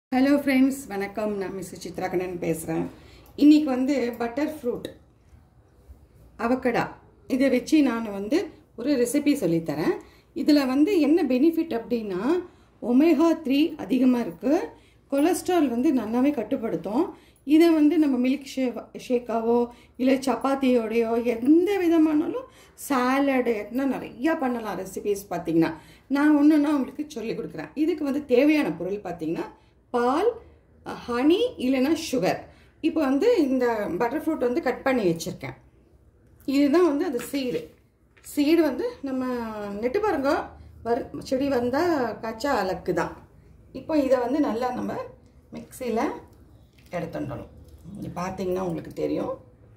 hello friends வணக்கம் நான் miss சித்ராகண்ணன் பேசுகிறேன் இன்னைக்கு வந்து பட்டர் ஃப்ரூட் அவக்கடா இதை வச்சு நான் வந்து ஒரு ரெசிபி சொல்லித்தரேன் இதில் வந்து என்ன பெனிஃபிட் அப்படின்னா ஒமேகா த்ரீ அதிகமாக இருக்குது கொலஸ்ட்ரால் வந்து நல்லாவே கட்டுப்படுத்தும் இதை வந்து நம்ம மில்க் ஷே ஷேக்காவோ இல்லை சப்பாத்தியோடையோ எந்த விதமானாலும் சாலடு எதுனா நிறையா பண்ணலாம் ரெசிபிஸ் பார்த்தீங்கன்னா நான் ஒன்றுன்னா உங்களுக்கு சொல்லி கொடுக்குறேன் இதுக்கு வந்து தேவையான பொருள் பார்த்தீங்கன்னா பால் ஹனி இல்லைன்னா சுகர் இப்போ வந்து இந்த பட்டர் ஃப்ரூட் வந்து கட் பண்ணி வச்சுருக்கேன் இதுதான் வந்து அந்த சீடு சீடு வந்து நம்ம நெட்டு பாருங்க வரு செடி வந்தால் கச்சா அலக்கு தான் இப்போ இதை வந்து நல்லா நம்ம மிக்சியில் எடுத்துடணும் இது பார்த்தீங்கன்னா உங்களுக்கு தெரியும்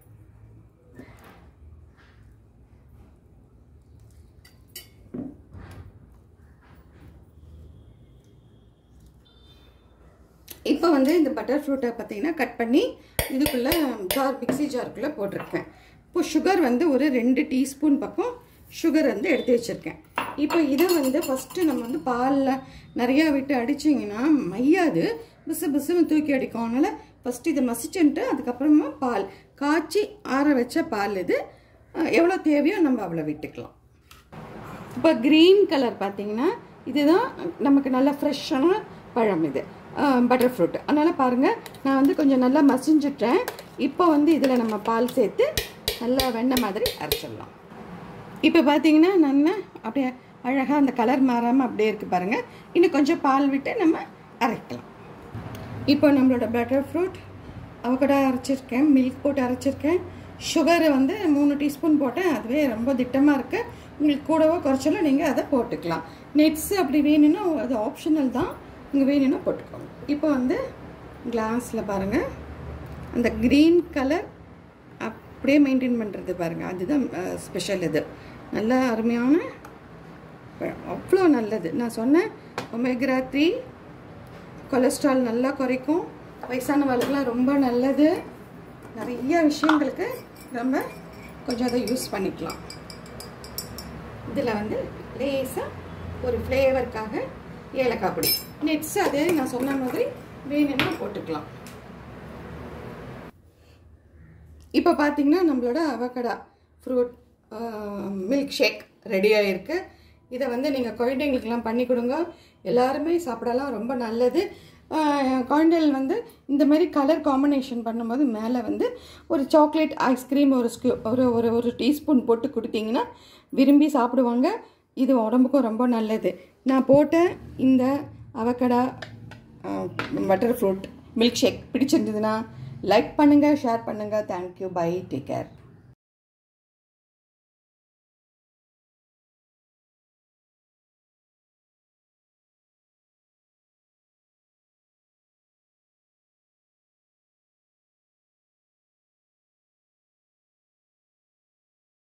இப்போ வந்து இந்த பட்டர் ஃப்ரூட்டை பார்த்தீங்கன்னா கட் பண்ணி இதுக்குள்ளே ஜார் மிக்சி ஜாருக்குள்ளே போட்டிருக்கேன் இப்போ சுகர் வந்து ஒரு ரெண்டு டீஸ்பூன் பக்கம் சுகர் வந்து எடுத்து வச்சுருக்கேன் இப்போ இதை வந்து ஃபஸ்ட்டு நம்ம வந்து பாலில் நிறையா விட்டு அடிச்சிங்கன்னா மையாது பிசு பிசுன்னு தூக்கி அடிக்கும் அதனால் ஃபஸ்ட்டு இதை மசிச்சுன்ட்டு அதுக்கப்புறமா பால் காய்ச்சி ஆற வச்ச பால் இது எவ்வளோ தேவையோ நம்ம அவ்வளோ விட்டுக்கலாம் இப்போ க்ரீன் கலர் பார்த்தீங்கன்னா இதுதான் நமக்கு நல்ல ஃப்ரெஷ்ஷான பழம் இது பட்டர் ஃப்ரூட் அதனால் பாருங்கள் நான் வந்து கொஞ்சம் நல்லா மசிஞ்சிட்டேன் இப்போ வந்து இதில் நம்ம பால் சேர்த்து நல்லா வெண்ணெய் மாதிரி அரைச்சிடலாம் இப்போ பார்த்தீங்கன்னா நல்லா அப்படியே அழகாக அந்த கலர் மாறாமல் அப்படியே இருக்குது பாருங்கள் இன்னும் கொஞ்சம் பால் விட்டு நம்ம அரைக்கலாம் இப்போ நம்மளோட பட்டர் ஃப்ரூட் அவகடா அரைச்சிருக்கேன் மில்க் போட்டு அரைச்சிருக்கேன் சுகரை வந்து மூணு டீஸ்பூன் போட்டேன் அதுவே ரொம்ப திட்டமாக இருக்குது உங்களுக்கு கூடவோ குறைச்சாலும் நீங்கள் அதை போட்டுக்கலாம் நெட்ஸ் அப்படி வேணும்னா அது ஆப்ஷனல் தான் நீங்கள் வேணும்னா போட்டுக்கோங்க இப்போ வந்து கிளாஸில் பாருங்கள் அந்த க்ரீன் கலர் அப்படியே மெயின்டைன் பண்ணுறது பாருங்கள் அதுதான் ஸ்பெஷல் இது நல்ல அருமையான அவ்வளோ நல்லது நான் சொன்னேன் ஒமேக்ரா த்ரீ கொலஸ்ட்ரால் நல்லா குறைக்கும் வயசானவர்களுக்கெலாம் ரொம்ப நல்லது நிறைய விஷயங்களுக்கு நம்ம கொஞ்சம் அதை யூஸ் பண்ணிக்கலாம் இதில் வந்து லேசாக ஒரு ஃப்ளேவருக்காக ஏலக்காய் பொடி நெட்ஸ் அதே நான் சொன்ன மாதிரி வேணும்னா போட்டுக்கலாம் இப்போ பார்த்தீங்கன்னா நம்மளோட அவக்கடா ஃப்ரூட் மில்க் ஷேக் ரெடியாக இருக்குது இதை வந்து நீங்கள் குழந்தைங்களுக்கெல்லாம் பண்ணி கொடுங்க எல்லாருமே சாப்பிடலாம் ரொம்ப நல்லது குழந்தைகள் வந்து இந்த மாதிரி கலர் காம்பினேஷன் பண்ணும்போது மேலே வந்து ஒரு சாக்லேட் ஐஸ்கிரீம் ஒரு ஸ்கியூ ஒரு ஒரு ஒரு டீஸ்பூன் போட்டு கொடுத்தீங்கன்னா விரும்பி சாப்பிடுவாங்க இது உடம்புக்கும் ரொம்ப நல்லது நான் போட்ட இந்த avocado butter fruit milkshake பிடிச்சிருந்ததுன்னா லைக் பண்ணுங்கள் ஷேர் பண்ணுங்கள் தேங்க்யூ பை டேக் கேர்